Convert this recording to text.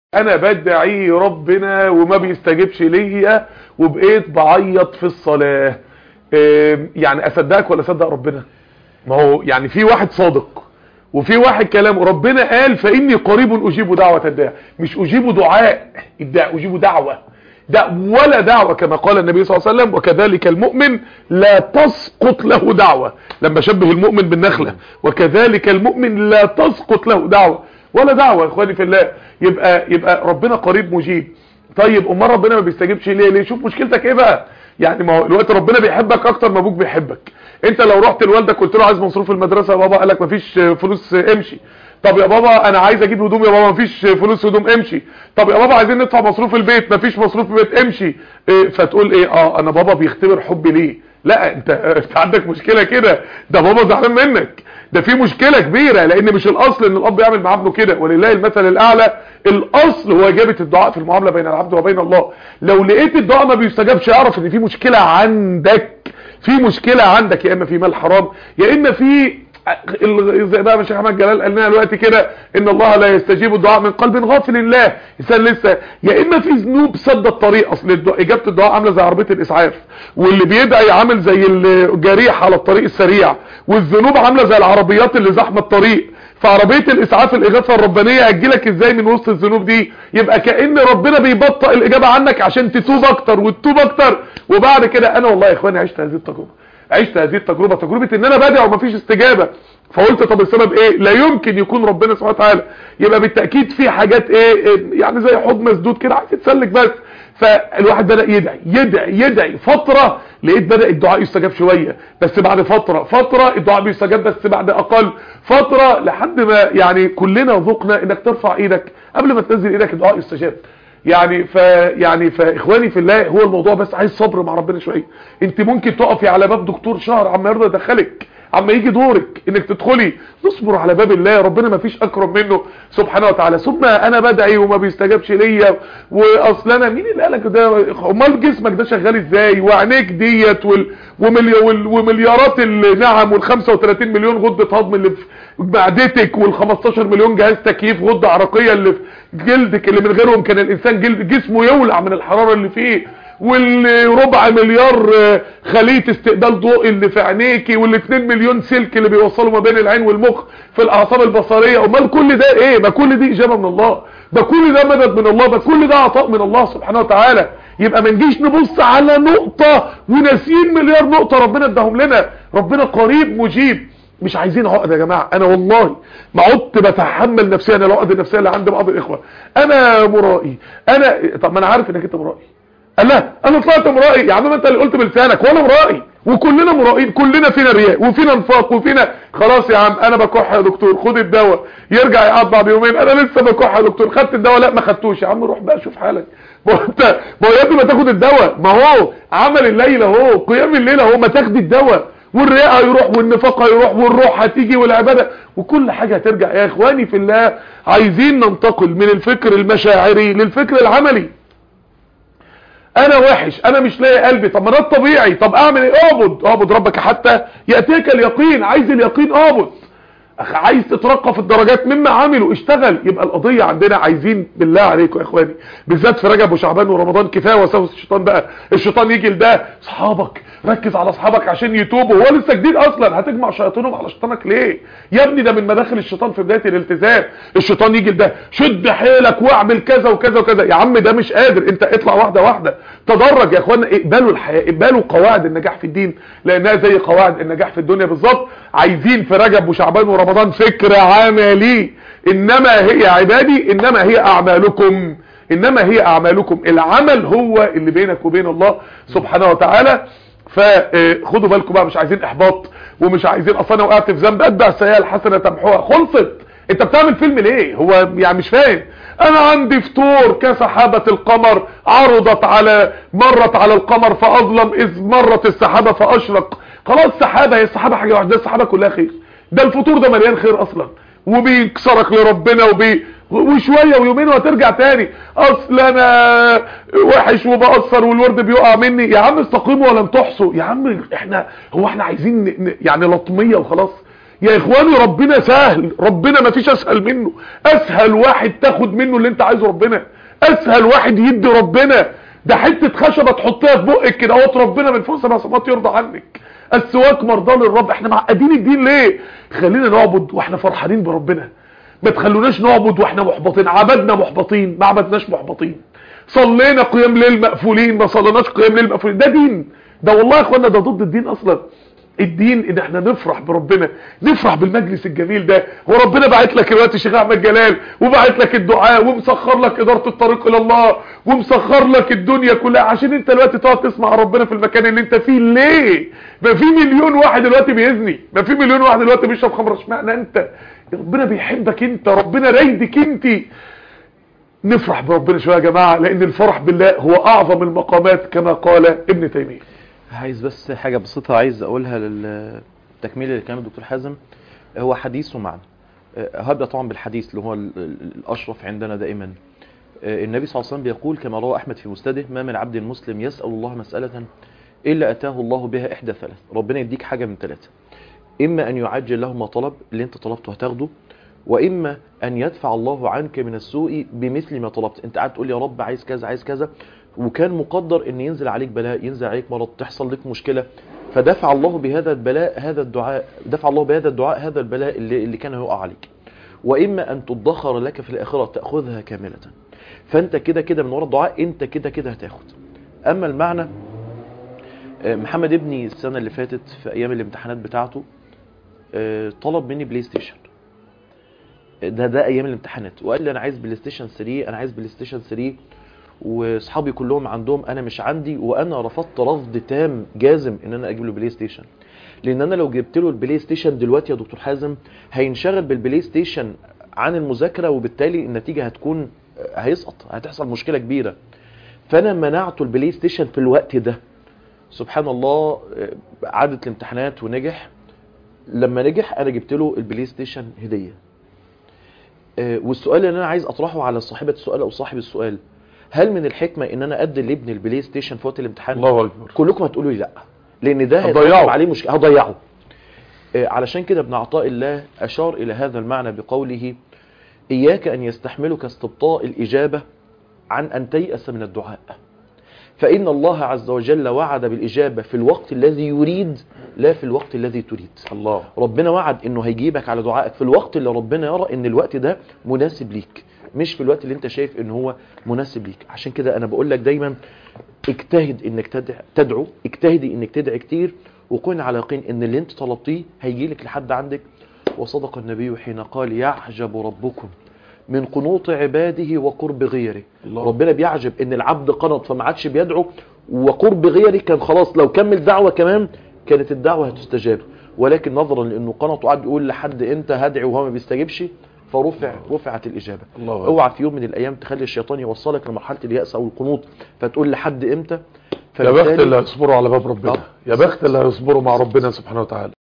انا بدعي ربنا وما بيستجيبش ليا وبقيت بعيط في الصلاة إيه يعني اصدقك ولا اصدق ربنا ما هو يعني في واحد صادق وفي واحد كلام ربنا قال فاني قريب اجيب دعوة الداع مش اجيب دعاء الداع اجيب دعوة ده ولا دعوة كما قال النبي صلى الله عليه وسلم وكذلك المؤمن لا تسقط له دعوة لما شبه المؤمن بالنخلة وكذلك المؤمن لا تسقط له دعوة ولا دعوة يا اخواني في الله يبقى يبقى ربنا قريب مجيب طيب امال ربنا ما بيستجيبش ليه ليه شوف مشكلتك ايه بقى يعني ما هو الوقت ربنا بيحبك اكتر ما ابوك بيحبك انت لو رحت لوالدك قلت له عايز مصروف المدرسه يا بابا قال لك مفيش فلوس امشي طب يا بابا انا عايز اجيب هدوم يا بابا مفيش فلوس هدوم امشي طب يا بابا عايزين ندفع مصروف البيت مفيش مصروف البيت امشي إيه فتقول ايه اه انا بابا بيختبر حبي ليه لا انت انت عندك مشكله كده ده بابا زعلان منك ده في مشكلة كبيرة لان مش الاصل ان الاب يعمل مع ابنه كده ولله المثل الاعلى الاصل هو اجابة الدعاء في المعاملة بين العبد وبين الله لو لقيت الدعاء ما بيستجابش اعرف ان في مشكلة عندك في مشكلة عندك يا اما في مال حرام يا اما في زي بقى الشيخ احمد جلال قال لنا دلوقتي كده ان الله لا يستجيب الدعاء من قلب غافل الله انسان لسه يا اما في ذنوب سد الطريق اصل اجابه الدعاء عامله زي عربيه الاسعاف واللي بيدعي عامل زي الجريح على الطريق السريع والذنوب عامله زي العربيات اللي زحمه الطريق فعربيه الاسعاف الاغاثه الربانيه هتجيلك ازاي من وسط الذنوب دي يبقى كأن ربنا بيبطئ الاجابه عنك عشان تتوب اكتر وتتوب اكتر وبعد كده انا والله يا اخواني عشت هذه التجربه عشت هذه التجربة تجربة ان انا بدع ومفيش استجابة فقلت طب السبب ايه لا يمكن يكون ربنا سبحانه وتعالى يبقى بالتأكيد في حاجات ايه, إيه يعني زي حوض مسدود كده عايز يتسلك بس فالواحد بدأ يدعي يدعي يدعي فترة لقيت بدأ الدعاء يستجاب شوية بس بعد فترة فترة الدعاء بيستجاب بس بعد اقل فترة لحد ما يعني كلنا ذقنا انك ترفع ايدك قبل ما تنزل ايدك الدعاء يستجاب يعني ف يعني فاخواني في الله هو الموضوع بس عايز صبر مع ربنا شويه انت ممكن تقفي على باب دكتور شهر عما يرضى يدخلك عما يجي دورك انك تدخلي نصبر على باب الله ربنا ما فيش اكرم منه سبحانه وتعالى ثم انا بدعي وما بيستجابش ليا واصل انا مين اللي قالك ده امال جسمك ده شغال ازاي وعينيك ديت وال وملي ومليارات النعم وال35 مليون غده هضم اللي في معدتك وال15 مليون جهاز تكييف غده عرقيه اللي في جلدك اللي من غيرهم كان الانسان جلد جسمه يولع من الحراره اللي فيه والربع مليار خلية استقبال ضوء اللي في عينيكي وال2 مليون سلك اللي بيوصلوا ما بين العين والمخ في الاعصاب البصريه امال كل ده ايه ما كل دي اجابه من الله ده كل ده مدد من الله ده كل ده عطاء من الله سبحانه وتعالى يبقى ما نجيش نبص على نقطه وناسيين مليار نقطه ربنا اداهم لنا ربنا قريب مجيب مش عايزين عقد يا جماعة انا والله ما عدت بتحمل نفسي انا العقد النفسيه اللي عند بعض الاخوه انا مرائي انا طب ما انا عارف انك انت مرائي قال لا انا طلعت مرائي يا عم ما انت اللي قلت بلسانك وانا مرائي وكلنا مرائين كلنا فينا رياء وفينا نفاق وفينا خلاص يا عم انا بكح يا دكتور خد الدواء يرجع يقعد بعد يومين انا لسه بكح يا دكتور خدت الدواء لا ما خدتوش يا عم روح بقى شوف حالك ما هو انت ما هو يا ابني ما تاخد الدواء ما هو عمل الليل اهو قيام الليل اهو ما تاخد الدواء والرياء هيروح والنفاق هيروح والروح هتيجي والعبادة وكل حاجة هترجع يا اخواني في الله عايزين ننتقل من الفكر المشاعري للفكر العملي انا وحش انا مش لاقي قلبي طب ما ده الطبيعي طب اعمل ايه اعبد اعبد ربك حتى ياتيك اليقين عايز اليقين اعبد عايز تترقى في الدرجات مما عملوا اشتغل يبقى القضية عندنا عايزين بالله عليكم يا اخواني بالذات في رجب وشعبان ورمضان كفايه وسوس الشيطان بقى الشيطان يجي لده اصحابك ركز على اصحابك عشان يتوبوا هو لسه جديد اصلا هتجمع شياطينهم على شيطانك ليه يا ابني ده من مداخل الشيطان في بدايه الالتزام الشيطان يجي لده شد حيلك واعمل كذا وكذا وكذا يا عم ده مش قادر انت اطلع واحده واحده تدرج يا اخوانا اقبلوا الحياه اقبلوا قواعد النجاح في الدين لانها زي قواعد النجاح في الدنيا بالظبط عايزين في رجب وشعبان ورمضان فكر عملي انما هي عبادي انما هي اعمالكم انما هي اعمالكم العمل هو اللي بينك وبين الله سبحانه وتعالى فخدوا بالكم بقى مش عايزين احباط ومش عايزين اصلا انا وقعت في ذنب اتبع السيئه الحسنه تمحوها خلصت انت بتعمل فيلم ليه هو يعني مش فاهم انا عندي فطور كسحابة القمر عرضت على مرت على القمر فاظلم اذ مرت السحابة فاشرق خلاص سحابة هي السحابة حاجة واحدة السحابة كلها خير ده الفطور ده مليان خير اصلا وبيكسرك لربنا وبي وشوية ويومين وهترجع تاني اصل انا وحش وبأثر والورد بيقع مني يا عم استقيموا ولن تحصوا يا عم احنا هو احنا عايزين ن- ن- يعني لطمية وخلاص يا اخواني ربنا سهل ربنا ما فيش اسهل منه اسهل واحد تاخد منه اللي انت عايزه ربنا اسهل واحد يدي ربنا ده حته خشبه تحطيها في بقك كده اهوت ربنا من فوق سبع سماوات يرضى عنك السواك مرضى للرب احنا معقدين الدين ليه خلينا نعبد واحنا فرحانين بربنا ما تخلوناش نعبد واحنا محبطين عبدنا محبطين ما عبدناش محبطين صلينا قيام ليل مقفولين ما صليناش قيام ليل مقفولين ده دين ده والله يا اخوانا ده ضد الدين اصلا الدين ان احنا نفرح بربنا نفرح بالمجلس الجميل ده وربنا بعت لك دلوقتي الشيخ احمد جلال وبعت لك الدعاء ومسخر لك اداره الطريق الى الله ومسخر لك الدنيا كلها عشان انت دلوقتي تقعد تسمع ربنا في المكان اللي انت فيه ليه ما في مليون واحد دلوقتي بيزني ما في مليون واحد دلوقتي بيشرب خمره اشمعنى انت ربنا بيحبك انت ربنا رايدك انت نفرح بربنا شويه يا جماعه لان الفرح بالله هو اعظم المقامات كما قال ابن تيميه عايز بس حاجة بسيطة عايز أقولها للتكميل اللي كان الدكتور حازم هو حديث ومعنى آه، هبدأ طبعا بالحديث اللي هو ال- ال- الأشرف عندنا دائما آه، النبي صلى الله عليه وسلم بيقول كما روى أحمد في مسنده ما من عبد مسلم يسأل الله مسألة إلا أتاه الله بها إحدى ثلاث ربنا يديك حاجة من ثلاثة إما أن يعجل له ما طلب اللي أنت طلبته هتاخده وإما أن يدفع الله عنك من السوء بمثل ما طلبت أنت قاعد تقول يا رب عايز كذا عايز كذا وكان مقدر ان ينزل عليك بلاء ينزل عليك مرض تحصل لك مشكلة فدفع الله بهذا البلاء هذا الدعاء دفع الله بهذا الدعاء هذا البلاء اللي, اللي كان هيقع عليك واما ان تدخر لك في الاخرة تأخذها كاملة فانت كده كده من وراء الدعاء انت كده كده هتاخد اما المعنى آه، محمد ابني السنة اللي فاتت في ايام الامتحانات بتاعته آه، طلب مني بلاي ستيشن ده ده ايام الامتحانات وقال لي انا عايز بلاي ستيشن 3 انا عايز بلاي ستيشن 3 واصحابي كلهم عندهم انا مش عندي وانا رفضت رفض تام جازم ان انا اجيب له بلاي ستيشن لان انا لو جبت له البلاي ستيشن دلوقتي يا دكتور حازم هينشغل بالبلاي ستيشن عن المذاكره وبالتالي النتيجه هتكون هيسقط هتحصل مشكله كبيره فانا منعته البلاي ستيشن في الوقت ده سبحان الله آه، عادت الامتحانات ونجح لما نجح انا جبت له البلاي ستيشن هديه آه، والسؤال اللي انا عايز اطرحه على صاحبه السؤال او صاحب السؤال هل من الحكمه ان انا ادي لابني البلاي ستيشن في وقت الامتحان الله اكبر كلكم هتقولوا لي لا لان ده هتضيعه. هيترتب عليه مشكله هضيعه آه، علشان كده ابن عطاء الله اشار الى هذا المعنى بقوله اياك ان يستحملك استبطاء الاجابه عن ان تيأس من الدعاء فإن الله عز وجل وعد بالإجابة في الوقت الذي يريد لا في الوقت الذي تريد الله ربنا وعد انه هيجيبك على دعائك في الوقت اللي ربنا يرى ان الوقت ده مناسب ليك مش في الوقت اللي انت شايف ان هو مناسب ليك عشان كده انا بقول لك دايما اجتهد انك تدع- تدعو اجتهدي انك تدعي كتير وكن على يقين ان اللي انت طلبتيه هيجي لك لحد عندك وصدق النبي حين قال يعجب ربكم من قنوط عباده وقرب غيره الله. ربنا بيعجب ان العبد قنط فما عادش بيدعو وقرب غيره كان خلاص لو كمل دعوة كمان كانت الدعوة هتستجاب ولكن نظرا لانه قنط وقعد يقول لحد امتى هدعي وهو ما بيستجيبش فرفع رفعت الاجابه الله أكبر. اوعى في يوم من الايام تخلي الشيطان يوصلك لمرحله الياس او القنوط فتقول لحد امتى يا بخت فبالتالي- اللي هيصبروا على باب ربنا آه. يا بخت اللي هيصبروا مع ربنا سبحانه وتعالى